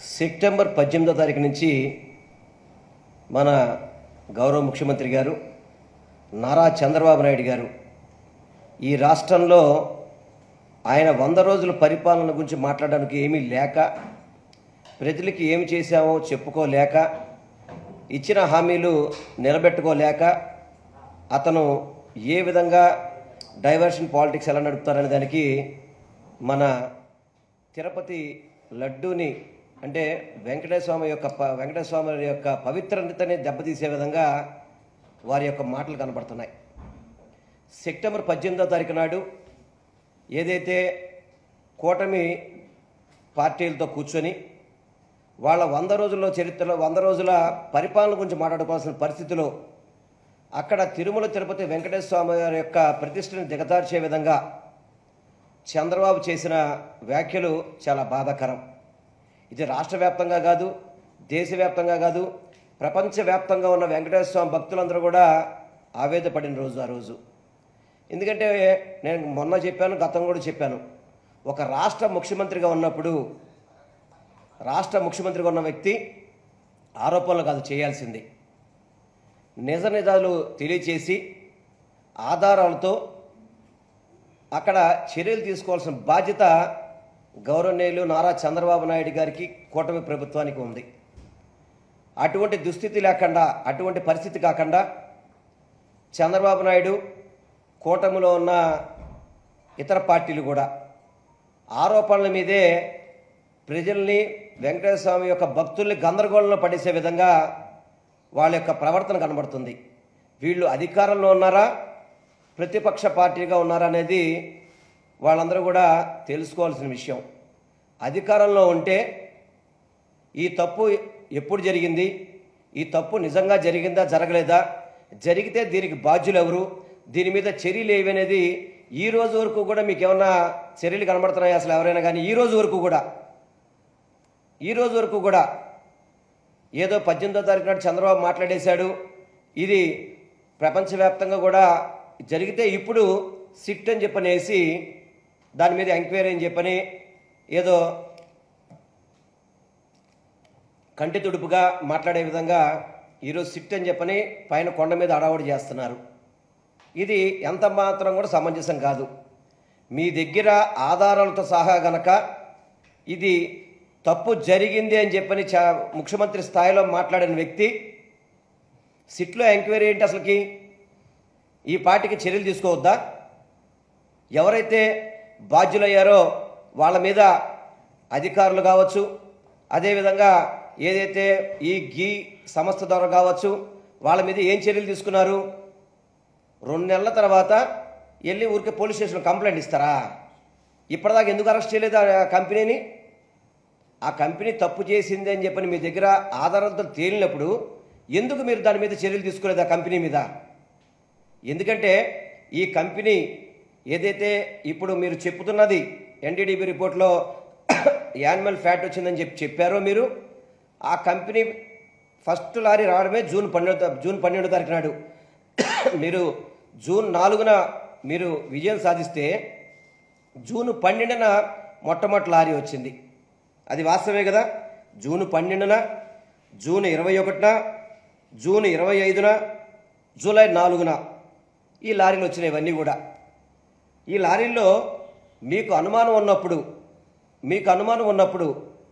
September పద్దెనిమిదో తారీఖు నుంచి మన గౌరవ ముఖ్యమంత్రి గారు నారా చంద్రబాబు నాయుడు గారు ఈ రాష్ట్రంలో ఆయన వంద రోజుల పరిపాలన గురించి మాట్లాడడానికి ఏమీ లేక ప్రజలకి ఏమి చేశామో చెప్పుకోలేక ఇచ్చిన హామీలు నిలబెట్టుకోలేక అతను ఏ విధంగా డైవర్షన్ పాలిటిక్స్ ఎలా నడుపుతారనే దానికి మన తిరుపతి లడ్డూని అంటే వెంకటేశ్వర స్వామి యొక్క ప- వెంకటేశ్వర స్వామి యొక్క పవిత్రతని దెబ్బతీసే విధంగా వారి యొక్క మాటలు కనబడుతున్నాయి సెప్టెంబర్ పద్దెనిమిదో తారీఖు నాడు ఏదైతే కూటమి పార్టీలతో కూర్చొని వాళ్ళ వంద రోజుల్లో చరిత్రలో వంద రోజుల పరిపాలన గురించి మాట్లాడుకోవాల్సిన పరిస్థితిలో అక్కడ తిరుమల తిరుపతి వెంకటేశ్వర స్వామి వారి యొక్క ప్రతిష్టని దిగదార్చే విధంగా చంద్రబాబు చేసిన వ్యాఖ్యలు చాలా బాధాకరం ఇది రాష్ట్ర వ్యాప్తంగా కాదు దేశవ్యాప్తంగా కాదు ప్రపంచవ్యాప్తంగా ఉన్న వెంకటేశ్వర స్వామి భక్తులందరూ కూడా ఆవేద పడిన రోజు ఆ రోజు ఎందుకంటే నేను మొన్న చెప్పాను గతం కూడా చెప్పాను ఒక రాష్ట్ర ముఖ్యమంత్రిగా ఉన్నప్పుడు రాష్ట్ర ముఖ్యమంత్రిగా ఉన్న వ్యక్తి ఆరోపణలు కాదు చేయాల్సింది నిజ నిజాలు తెలియచేసి ఆధారాలతో అక్కడ చర్యలు తీసుకోవాల్సిన బాధ్యత గౌరవనీయులు నారా చంద్రబాబు నాయుడు గారికి కూటమి ప్రభుత్వానికి ఉంది అటువంటి దుస్థితి లేకుండా అటువంటి పరిస్థితి కాకుండా చంద్రబాబు నాయుడు కూటమిలో ఉన్న ఇతర పార్టీలు కూడా ఆరోపణల మీదే ప్రజల్ని వెంకటేశ్వర స్వామి యొక్క భక్తుల్ని గందరగోళంలో పడేసే విధంగా వాళ్ళ యొక్క ప్రవర్తన కనబడుతుంది వీళ్ళు అధికారంలో ఉన్నారా ప్రతిపక్ష పార్టీగా ఉన్నారా అనేది వాళ్ళందరూ కూడా తెలుసుకోవాల్సిన విషయం అధికారంలో ఉంటే ఈ తప్పు ఎప్పుడు జరిగింది ఈ తప్పు నిజంగా జరిగిందా జరగలేదా జరిగితే దీనికి బాధ్యులు ఎవరు దీని మీద చర్యలు ఏవి అనేది ఈ రోజు వరకు కూడా మీకు ఏమన్నా చర్యలు కనబడుతున్నాయి అసలు ఎవరైనా కానీ ఈ రోజు వరకు కూడా ఈ రోజు వరకు కూడా ఏదో పద్దెనిమిదో తారీఖు నాడు చంద్రబాబు మాట్లాడేశాడు ఇది ప్రపంచవ్యాప్తంగా కూడా జరిగితే ఇప్పుడు సిట్ అని చెప్పనేసి దాని మీద ఎంక్వైరీ అని చెప్పని ఏదో కంటి తుడుపుగా మాట్లాడే విధంగా ఈరోజు సిట్ అని చెప్పని పైన కొండ మీద అడావుడి చేస్తున్నారు ఇది ఎంత మాత్రం కూడా సమంజసం కాదు మీ దగ్గర ఆధారాలతో సహా గనక ఇది తప్పు జరిగింది అని చెప్పని చా ముఖ్యమంత్రి స్థాయిలో మాట్లాడిన వ్యక్తి సిట్లో ఎంక్వైరీ ఏంటి అసలుకి ఈ పార్టీకి చర్యలు తీసుకోవద్దా ఎవరైతే బాధ్యులయ్యారో వాళ్ళ మీద అధికారులు కావచ్చు అదేవిధంగా ఏదైతే ఈ గీ సంస్థ ద్వారా కావచ్చు వాళ్ళ మీద ఏం చర్యలు తీసుకున్నారు రెండు నెలల తర్వాత వెళ్ళి ఊరికే పోలీస్ స్టేషన్లో కంప్లైంట్ ఇస్తారా ఇప్పటిదాకా ఎందుకు అరెస్ట్ చేయలేదు ఆ కంపెనీని ఆ కంపెనీ తప్పు చేసింది అని చెప్పని మీ దగ్గర ఆధారాలతో తేలినప్పుడు ఎందుకు మీరు దాని మీద చర్యలు తీసుకోలేదు ఆ కంపెనీ మీద ఎందుకంటే ఈ కంపెనీ ఏదైతే ఇప్పుడు మీరు చెప్పుతున్నది ఎన్డీడీబీ రిపోర్ట్లో యానిమల్ ఫ్యాట్ వచ్చిందని చెప్పి చెప్పారో మీరు ఆ కంపెనీ ఫస్ట్ లారీ రావడమే జూన్ పన్నెండు జూన్ పన్నెండో తారీఖు నాడు మీరు జూన్ నాలుగున మీరు విజయం సాధిస్తే జూన్ పన్నెండున మొట్టమొదటి లారీ వచ్చింది అది వాస్తవమే కదా జూన్ పన్నెండున జూన్ ఇరవై ఒకటిన జూన్ ఇరవై ఐదున జూలై నాలుగున ఈ లారీలు వచ్చినాయి ఇవన్నీ కూడా ఈ లారీల్లో మీకు అనుమానం ఉన్నప్పుడు మీకు అనుమానం ఉన్నప్పుడు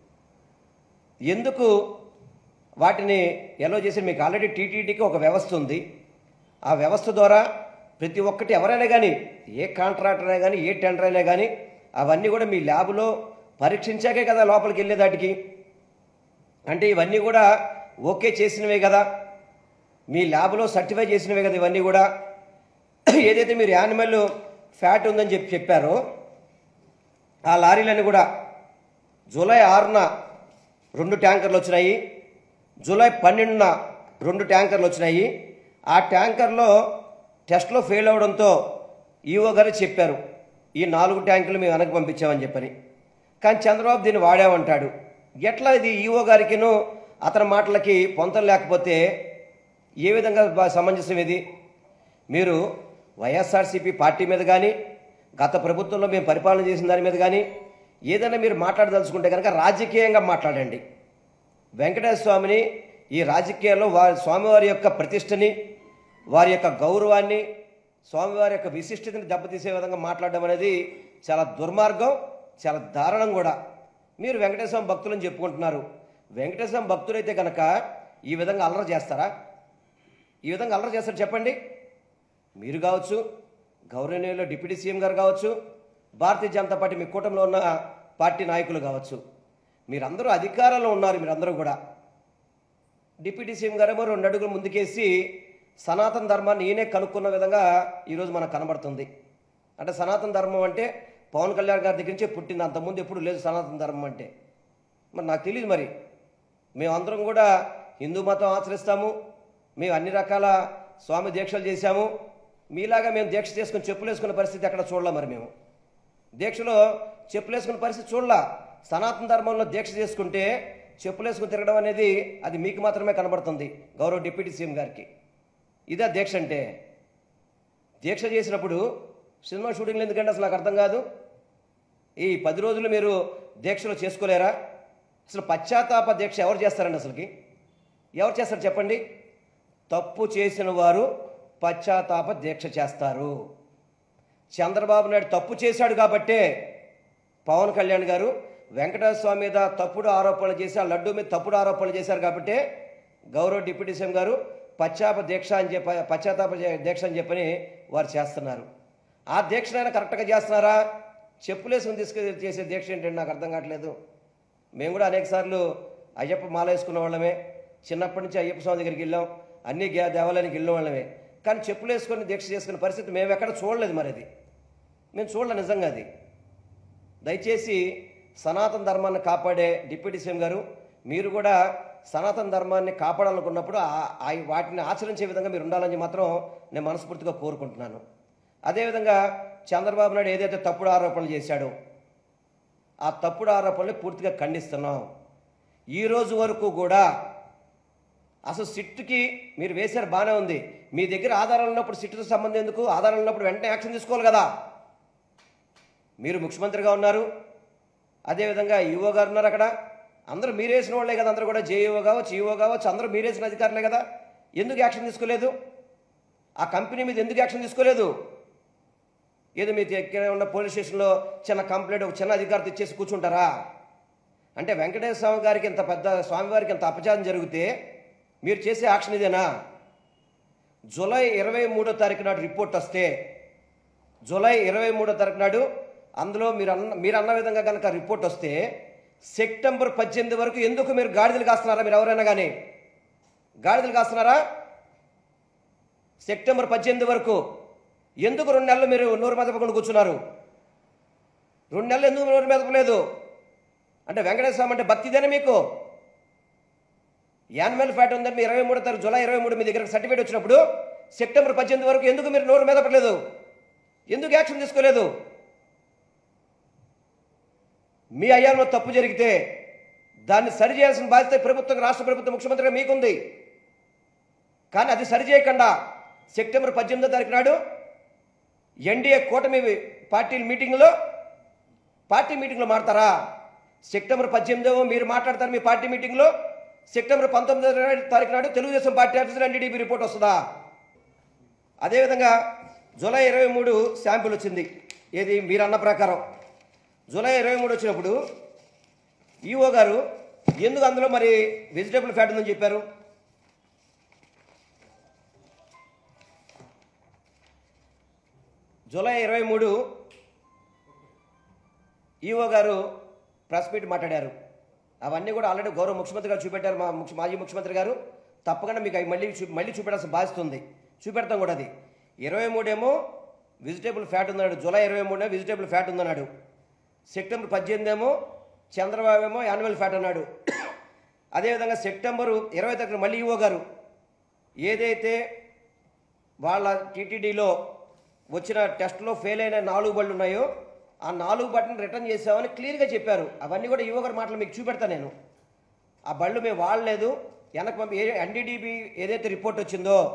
ఎందుకు వాటిని ఎలా చేసి మీకు ఆల్రెడీ టీటీడీకి ఒక వ్యవస్థ ఉంది ఆ వ్యవస్థ ద్వారా ప్రతి ఒక్కటి ఎవరైనా కానీ ఏ కాంట్రాక్టర్ అయినా కానీ ఏ టెండర్ అయినా కానీ అవన్నీ కూడా మీ ల్యాబ్లో పరీక్షించాకే కదా లోపలికి వెళ్ళేదాటికి అంటే ఇవన్నీ కూడా ఓకే చేసినవే కదా మీ ల్యాబ్లో సర్టిఫై చేసినవే కదా ఇవన్నీ కూడా ఏదైతే మీరు యానిమల్ ఫ్యాట్ ఉందని చెప్పి చెప్పారో ఆ లారీలన్నీ కూడా జూలై ఆరున రెండు ట్యాంకర్లు వచ్చినాయి జూలై పన్నెండున రెండు ట్యాంకర్లు వచ్చినాయి ఆ ట్యాంకర్లో టెస్ట్లో ఫెయిల్ అవడంతో ఈఓ గారు చెప్పారు ఈ నాలుగు ట్యాంకులు మేము వెనక్కి పంపించామని చెప్పని కానీ చంద్రబాబు దీన్ని వాడామంటాడు ఎట్లా ఇది ఈఓ గారికిను అతని మాటలకి పొంతం లేకపోతే ఏ విధంగా బా- సమంజసం ఇది మీరు వైఎస్ఆర్సీపీ పార్టీ మీద కానీ గత ప్రభుత్వంలో మేము పరిపాలన చేసిన దాని మీద కానీ ఏదైనా మీరు మాట్లాడదలుచుకుంటే కనుక రాజకీయంగా మాట్లాడండి వెంకటేశ్వర స్వామిని ఈ రాజకీయాల్లో వారి స్వామివారి యొక్క ప్రతిష్టని వారి యొక్క గౌరవాన్ని స్వామివారి యొక్క విశిష్టతని దెబ్బతీసే విధంగా మాట్లాడడం అనేది చాలా దుర్మార్గం చాలా దారుణం కూడా మీరు వెంకటేశ్వర స్వామి భక్తులని చెప్పుకుంటున్నారు వెంకటేశ్వర స్వామి భక్తులైతే కనుక ఈ విధంగా అల్లరి చేస్తారా ఈ విధంగా అల్లరి చేస్తారు చెప్పండి మీరు కావచ్చు గౌరవనీయులు డిప్యూటీ సీఎం గారు కావచ్చు భారతీయ జనతా పార్టీ మీ కూటమిలో ఉన్న పార్టీ నాయకులు కావచ్చు మీరందరూ అధికారంలో ఉన్నారు మీరందరూ కూడా డిప్యూటీ సీఎం గారేమో రెండు అడుగులు ముందుకేసి సనాతన ధర్మాన్ని ఈయనే కనుక్కున్న విధంగా ఈరోజు మనకు కనబడుతుంది అంటే సనాతన ధర్మం అంటే పవన్ కళ్యాణ్ గారి దగ్గర నుంచే పుట్టింది అంతకుముందు ఎప్పుడు లేదు సనాతన ధర్మం అంటే మరి నాకు తెలియదు మరి మేమందరం కూడా హిందూ మతం ఆచరిస్తాము మేము అన్ని రకాల స్వామి దీక్షలు చేశాము మీలాగా మేము దీక్ష చేసుకుని చెప్పులు వేసుకున్న పరిస్థితి ఎక్కడ చూడలే మరి మేము దీక్షలో చెప్పులు వేసుకున్న పరిస్థితి చూడలా సనాతన ధర్మంలో దీక్ష చేసుకుంటే చెప్పులు వేసుకుని తిరగడం అనేది అది మీకు మాత్రమే కనబడుతుంది గౌరవ డిప్యూటీ సీఎం గారికి ఇదే దీక్ష అంటే దీక్ష చేసినప్పుడు సినిమా షూటింగ్లు ఎందుకంటే అసలు నాకు అర్థం కాదు ఈ పది రోజులు మీరు దీక్షలు చేసుకోలేరా అసలు పశ్చాత్తాప దీక్ష ఎవరు చేస్తారండి అసలుకి ఎవరు చేస్తారు చెప్పండి తప్పు చేసిన వారు పశ్చాత్తాప దీక్ష చేస్తారు చంద్రబాబు నాయుడు తప్పు చేశాడు కాబట్టే పవన్ కళ్యాణ్ గారు వెంకటేశ్వర స్వామి మీద తప్పుడు ఆరోపణలు చేసి ఆ లడ్డు మీద తప్పుడు ఆరోపణలు చేశారు కాబట్టే గౌరవ డిప్యూటీ సీఎం గారు పశ్చాత్తాప దీక్ష అని చెప్ప పశ్చాత్తాప దీక్ష అని చెప్పని వారు చేస్తున్నారు ఆ దీక్షనైనా కరెక్ట్గా చేస్తున్నారా చెప్పులేసుకుని తీసుకు చేసే దీక్ష ఏంటంటే నాకు అర్థం కావట్లేదు మేము కూడా అనేక సార్లు అయ్యప్ప మాల వేసుకున్న వాళ్ళమే చిన్నప్పటి నుంచి అయ్యప్ప స్వామి దగ్గరికి వెళ్ళాం అన్ని గే- దేవాలయానికి వెళ్ళిన వాళ్ళమే కానీ చెప్పులు వేసుకొని దీక్ష చేసుకునే పరిస్థితి మేము ఎక్కడ చూడలేదు మరి అది మేము చూడలే నిజంగా అది దయచేసి సనాతన ధర్మాన్ని కాపాడే డిప్యూటీ సీఎం గారు మీరు కూడా సనాతన ధర్మాన్ని కాపాడాలనుకున్నప్పుడు ఆ- ఆ వాటిని ఆచరించే విధంగా మీరు ఉండాలని మాత్రం నేను మనస్ఫూర్తిగా కోరుకుంటున్నాను అదేవిధంగా చంద్రబాబు నాయుడు ఏదైతే తప్పుడు ఆరోపణలు చేశాడో ఆ తప్పుడు ఆరోపణలు పూర్తిగా ఖండిస్తున్నాం ఈ రోజు వరకు కూడా అసలు సిట్టుకి మీరు వేశారు బాగానే ఉంది మీ దగ్గర ఆధారాలు ఉన్నప్పుడు సిట్టుతో సంబంధం ఎందుకు ఆధారాలు ఉన్నప్పుడు వెంటనే యాక్షన్ తీసుకోవాలి కదా మీరు ముఖ్యమంత్రిగా ఉన్నారు అదేవిధంగా ఈఓ గారు ఉన్నారు అక్కడ అందరూ మీరేసిన వాళ్ళే కదా అందరూ కూడా జేఈఓ కావచ్చు ఈఓ కావచ్చు అందరూ మీరేసిన అధికారులే కదా ఎందుకు యాక్షన్ తీసుకోలేదు ఆ కంపెనీ మీద ఎందుకు యాక్షన్ తీసుకోలేదు ఏదో మీ దగ్గర ఉన్న పోలీస్ స్టేషన్లో చిన్న కంప్లైంట్ ఒక చిన్న అధికారితో ఇచ్చేసి కూర్చుంటారా అంటే వెంకటేశ్వర స్వామి గారికి ఇంత పెద్ద స్వామివారికి ఇంత అపచారం జరిగితే మీరు చేసే యాక్షన్ ఇదేనా జూలై ఇరవై మూడో తారీఖు నాడు రిపోర్ట్ వస్తే జూలై ఇరవై మూడో తారీఖు నాడు అందులో మీరు అన్న మీరు అన్న విధంగా కనుక రిపోర్ట్ వస్తే సెప్టెంబర్ పద్దెనిమిది వరకు ఎందుకు మీరు గాడిదలు కాస్తున్నారా మీరు ఎవరైనా కానీ గాడిదలు కాస్తున్నారా సెప్టెంబర్ పద్దెనిమిది వరకు ఎందుకు రెండు నెలలు మీరు నోరు మెదపకుండా కూర్చున్నారు రెండు నెలలు ఎందుకు నోరు మెదపలేదు అంటే వెంకటేశ్వర స్వామి అంటే భక్తిదేనా మీకు యాన్యువల్ ఫ్యాట్ ఉందని మీ ఇరవై మూడో తారీఖు జూలై ఇరవై మూడు మీ దగ్గర సర్టిఫికేట్ వచ్చినప్పుడు సెప్టెంబర్ పద్దెనిమిది వరకు ఎందుకు మీరు నోరు మెదపట్లేదు ఎందుకు యాక్షన్ తీసుకోలేదు మీ అయ్యాలో తప్పు జరిగితే దాన్ని సరిచేయాల్సిన బాధ్యత ప్రభుత్వం రాష్ట్ర ప్రభుత్వం ముఖ్యమంత్రిగా మీకుంది కానీ అది సరిచేయకుండా సెప్టెంబర్ పద్దెనిమిదో తారీఖు నాడు ఎన్డీఏ కూటమి పార్టీల మీటింగ్లో పార్టీ మీటింగ్లో మాడతారా సెప్టెంబర్ పద్దెనిమిదో మీరు మాట్లాడతారు మీ పార్టీ మీటింగ్లో సెప్టెంబర్ పంతొమ్మిదో తారీఖు నాడు తెలుగుదేశం పార్టీ ఆఫీసులో ఎన్డీడీపీ రిపోర్ట్ వస్తుందా అదేవిధంగా జూలై ఇరవై మూడు శాంపిల్ వచ్చింది ఏది మీరు అన్న ప్రకారం జూలై ఇరవై మూడు వచ్చినప్పుడు ఈఓ గారు ఎందుకు అందులో మరి వెజిటేబుల్ ఫ్యాట్ ఉందని చెప్పారు జూలై ఇరవై మూడు ఈఓ గారు ప్రెస్ మీట్ మాట్లాడారు అవన్నీ కూడా ఆల్రెడీ గౌరవ ముఖ్యమంత్రి గారు చూపెట్టారు మా ముఖ్య మాజీ ముఖ్యమంత్రి గారు తప్పకుండా మీకు అవి మళ్ళీ చూ మళ్ళీ చూపెట్టాల్సిన బాధ్యత ఉంది చూపెడతాం కూడా అది ఇరవై మూడేమో వెజిటేబుల్ ఫ్యాట్ ఉందన్నాడు జూలై ఇరవై మూడేమో వెజిటేబుల్ ఫ్యాట్ ఉందన్నాడు సెప్టెంబర్ పద్దెనిమిది ఏమో చంద్రబాబు ఏమో యాన్యువల్ ఫ్యాట్ అన్నాడు అదేవిధంగా సెప్టెంబరు ఇరవై తారీఖు మళ్ళీ ఈఓ గారు ఏదైతే వాళ్ళ టీటీడీలో వచ్చిన టెస్ట్లో ఫెయిల్ అయిన నాలుగు బళ్ళు ఉన్నాయో ఆ నాలుగు బట్టను రిటర్న్ చేసామని క్లియర్గా చెప్పారు అవన్నీ కూడా ఈవో గారి మాటలు మీకు చూపెడతా నేను ఆ బళ్ళు మేము వాడలేదు వెనక్కి పంపి ఏ ఎన్డీడీబీ ఏదైతే రిపోర్ట్ వచ్చిందో